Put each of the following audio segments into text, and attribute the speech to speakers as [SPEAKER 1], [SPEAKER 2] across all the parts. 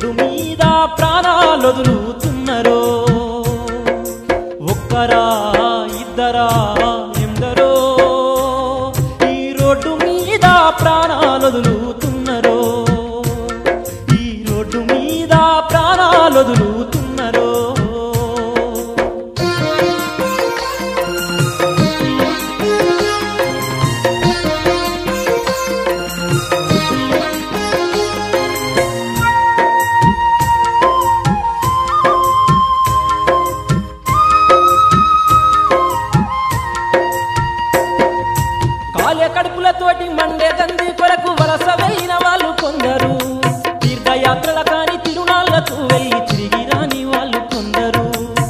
[SPEAKER 1] road మీద ప్రాణాలొదులుతున్నరో ఒక్కరా ఇద్దరా ఎందరో ఈ రోడ్డు మీద ప్రాణాలొదులుతున్నరో ఈ రోడ్డు మీద ప్రాణాలొదులుతున్నరో కాలే కడుపులతోటి మండే తంది కొరకు వలసవైన వాళ్ళు కొందరు తీర్థయాత్రల కాని తిరునాళ్లకు వెళ్ళి తిరిగి రాని వాళ్ళు కొందరు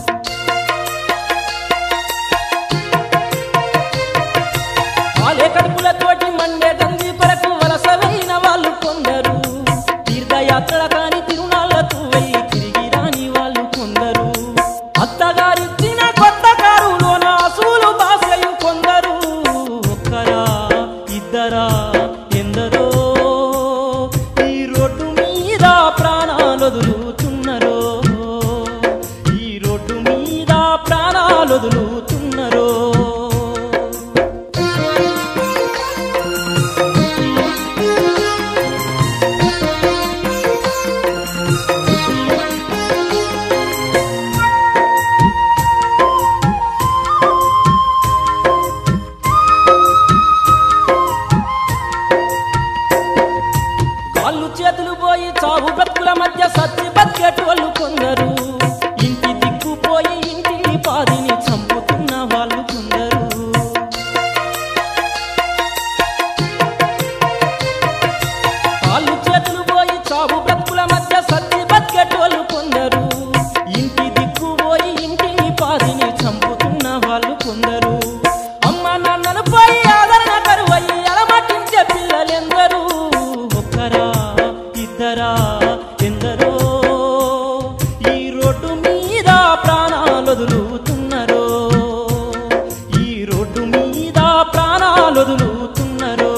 [SPEAKER 1] కాలే కడుపులతోటి మండే తంది కొరకు వలసవైన వాళ్ళు కొందరు తీర్థయాత్రల కాని తిరునాళ్లకు వెళ్ళి తిరిగి రాని వాళ్ళు కొందరు అత్తగారిచ్చిన కొత్త కారులోన అసూలు బాసయు కొందరు ఒక్కరా ఇద్దరా ఎందరో ఈ రోడ్డు మీద ప్రాణాలొదులుతున్నరో ఈ రోడ్డు మీద ప్రాణాలొదులుతున్నరో కాళ్ళు చేతులు పోయి చావు బ్రతుకుల మధ్య సత్తి బతికేటోళ్ళు కొందరు ఇంటి దిక్కుపోయి ఇంటిని పాదిని చంపుతున్న వాళ్ళు కొందరు కాళ్ళు చేతులు పోయి చావు బ్రతుకుల మధ్య సత్తి బతికేటోళ్ళు కొందరు ఇంటి దిక్కుపోయి ఇంటిని పాదిని చంపుతున్న వాళ్ళు కొందరు అమ్మ నాన్నలు పోయి ఆదరణ కరువయ్యి అలమటించే పిల్లలెందరూ ఒక్కరా ఇద్దరా ఎందరో ఈ రోడ్డు మీద ప్రాణాలొదులుతున్నరో ఈ రోడ్డు మీద ప్రాణాలొదులుతున్నరో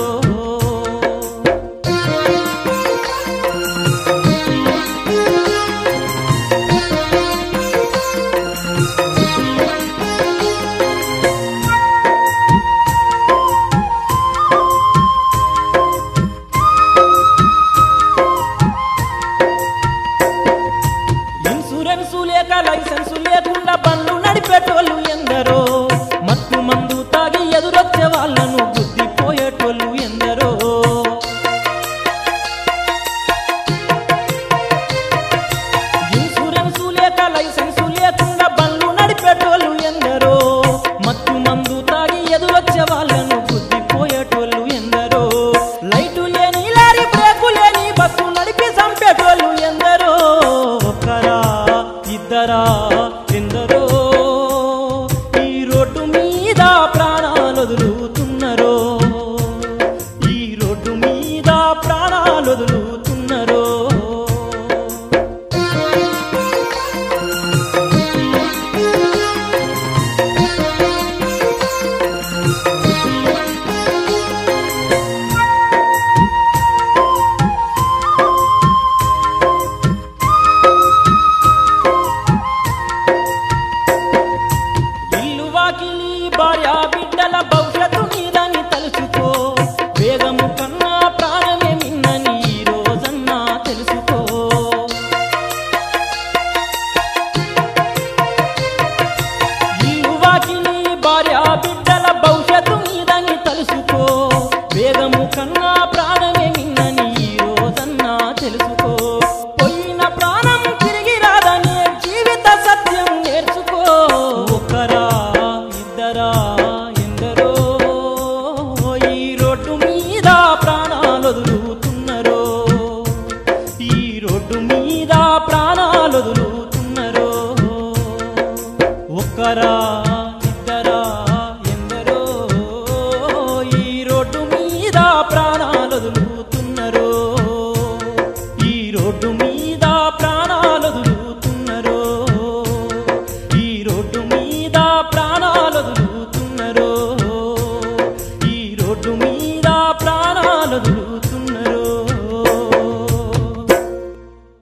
[SPEAKER 1] ఇన్సూరెన్సు లేక లైసెన్సు లేకుండా బండ్లు నడిపేటోళ్ళు ఎందరో మత్తు మందు తాగి ఎదురొచ్చే వాళ్ళను గుద్దిపోయేటోళ్ళు ఎందరో ఇన్సూరెన్సు లేక లైసెన్సు లేకుండా బండ్లు నడిపేటోళ్ళు ఎందరో మత్తు మందు తాగి ఎదురొచ్చే వాళ్ళను గుద్దిపోయేటోళ్ళు ఎందరో లైటు లేని లారీ బ్రేకు లేని బస్సు నడిపి చంపేటోళ్ళు ఎందరో ఒక్కరా ఇద్దరా ఎందరో ఈ రోడ్డు మీద ప్రాణాలొదులుతున్నరో ఈ రోడ్డు మీద ప్రాణాలొదులుతున్నరో ఇల్లు వాకిలి భార్య బిడ్డల భవిష్యత్తు నీదని తలుచుకో వేగము కన్నా ప్రాణమే మిన్నని ఈ రోజన్నా తెలుసుకో ఇల్లు వాకిలి భార్య బిడ్డల భవిష్యత్తు నీదని తలుసుకో వేగము కన్నా ప్రాణమే మిన్నని ఈ రోజన్నా తెలుసుకో పోయిన ప్రాణం తిరిగి రాదని జీవిత సత్యం నేర్చుకో ఒక్కరా ఇద్దరా ఎందరో ఈ రోడ్డు మీద ప్రాణాలొదులుతున్నరో ఈ రోడ్డు మీద ప్రాణాలొదులుతున్నరో ఒక్కరా ఇద్దరా ఎందరో ఈ రోడ్డు మీద ప్రాణాలొదులుతున్నరో ఈ రోడ్డు మీద